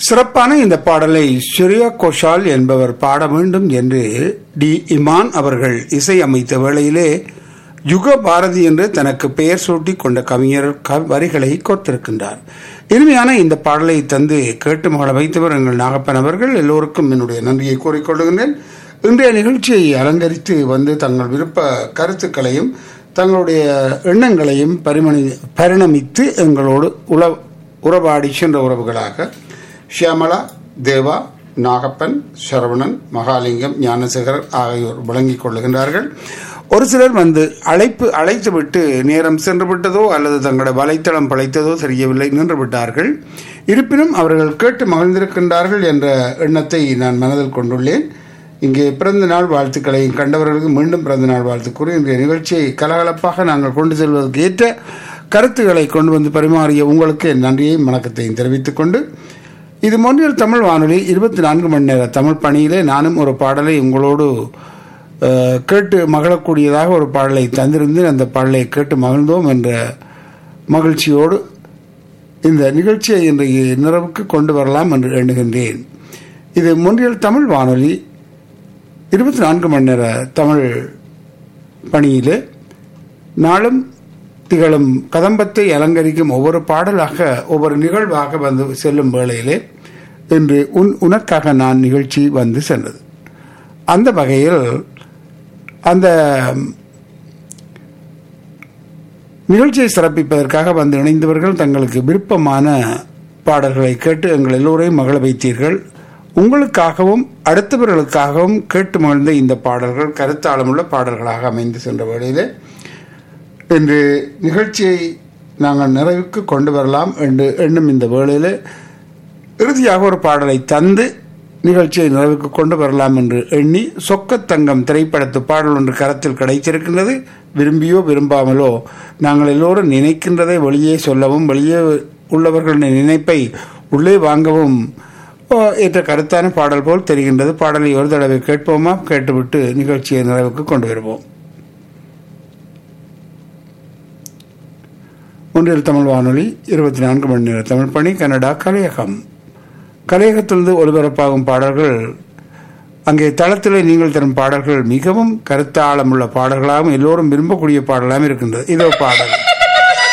சிறப்பான இந்த பாடலை ஸ்ரேயா கோஷால் என்பவர் பாட வேண்டும் என்று டி இமான் அவர்கள் இசை அமைத்த வேளையிலே யுக பாரதி என்று தனக்கு பெயர் சூட்டி கொண்ட கவிஞர் க- வரிகளை கோர்த்திருக்கின்றார் இனிமையான இந்த பாடலை தந்து கேட்டு மகள வைத்தவர் எங்கள் நாகப்பன் அவர்கள் எல்லோருக்கும் என்னுடைய நன்றியை கூறிக்கொள்கின்றேன் இன்றைய நிகழ்ச்சியை அலங்கரித்து வந்து தங்கள் விருப்ப கருத்துக்களையும் தங்களுடைய எண்ணங்களையும் பரிமணி பரிணமித்து எங்களோடு உல உறவாடி சென்ற உறவுகளாக ஷியாமளா தேவா நாகப்பன் சரவணன் மகாலிங்கம் ஞானசேகர் ஆகியோர் வழங்கிக் கொள்ளுகின்றார்கள் ஒரு சிலர் வந்து அழைப்பு அழைத்து விட்டு நேரம் சென்று விட்டதோ அல்லது தங்களுடைய வலைத்தளம் பழைத்ததோ தெரியவில்லை நின்று விட்டார்கள் இருப்பினும் அவர்கள் கேட்டு மகிழ்ந்திருக்கின்றார்கள் என்ற எண்ணத்தை நான் மனதில் கொண்டுள்ளேன் இங்கே பிறந்த நாள் வாழ்த்துக்களை கண்டவர்களுக்கு மீண்டும் பிறந்த நாள் வாழ்த்து கூறி இன்றைய நிகழ்ச்சியை கலகலப்பாக நாங்கள் கொண்டு செல்வதற்கு ஏற்ற கருத்துக்களை கொண்டு வந்து பரிமாறிய உங்களுக்கு என் நன்றியையும் வணக்கத்தையும் தெரிவித்துக் கொண்டு இது மொன்றியல் தமிழ் வானொலி இருபத்தி நான்கு மணி நேர தமிழ் பணியிலே நானும் ஒரு பாடலை உங்களோடு அஹ், கேட்டு மகிழக்கூடியதாக ஒரு பாடலை தந்திருந்தேன் அந்த பாடலை கேட்டு மகிழ்ந்தோம் என்ற மகிழ்ச்சியோடு இந்த நிகழ்ச்சியை இன்றைய நிறைவுக்கு கொண்டு வரலாம் என்று எண்ணுகின்றேன் இது மொன்றியல் தமிழ் வானொலி இருபத்தி நான்கு மணி நேர தமிழ் பணியிலே நாளும் திகழும் கதம்பத்தை அலங்கரிக்கும் ஒவ்வொரு பாடலாக ஒவ்வொரு நிகழ்வாக வந்து செல்லும் வேளையிலே இன்று உன் உனக்காக நான் நிகழ்ச்சி வந்து சென்றது அந்த வகையில் அந்த நிகழ்ச்சியை சிறப்பிப்பதற்காக வந்து இணைந்தவர்கள் தங்களுக்கு விருப்பமான பாடல்களை கேட்டு எங்கள் எல்லோரையும் மகிழ வைத்தீர்கள் உங்களுக்காகவும் அடுத்தவர்களுக்காகவும் கேட்டு மகிழ்ந்த இந்த பாடல்கள் கருத்தாளமுள்ள பாடல்களாக அமைந்து சென்ற வேளையிலே இன்று நிகழ்ச்சியை நாங்கள் நிறைவுக்கு கொண்டு வரலாம் என்று எண்ணும் இந்த வேளையிலே இறுதியாக ஒரு பாடலை தந்து நிகழ்ச்சியை நிறைவுக்கு கொண்டு வரலாம் என்று எண்ணி சொக்கத்தங்கம் திரைப்படத்து பாடல் ஒன்று கரத்தில் கிடைத்திருக்கின்றது விரும்பியோ விரும்பாமலோ நாங்கள் எல்லோரும் நினைக்கின்றதை வெளியே சொல்லவும் வெளியே உள்ளவர்களின் நினைப்பை உள்ளே வாங்கவும் ஓ, ஏற்ற கருத்தான பாடல் போல் தெரிகின்றது பாடலை ஒரு தடவை கேட்போமா கேட்டுவிட்டு நிகழ்ச்சியை நிறைவுக்கு கொண்டு வருவோம் ஒன்றில் தமிழ் வானொலி இருபத்தி நான்கு மணி நேர தமிழ் பணி கனடா கலையகம் கலையகத்திலிருந்து ஒலிபரப்பாகும் பாடல்கள் அங்கே தளத்திலே நீங்கள் தரும் பாடல்கள் மிகவும் கருத்தாழமுள்ள பாடல்களாகவும் எல்லோரும் விரும்பக்கூடிய பாடலாகவும் இருக்கின்றது இதோ பாடல்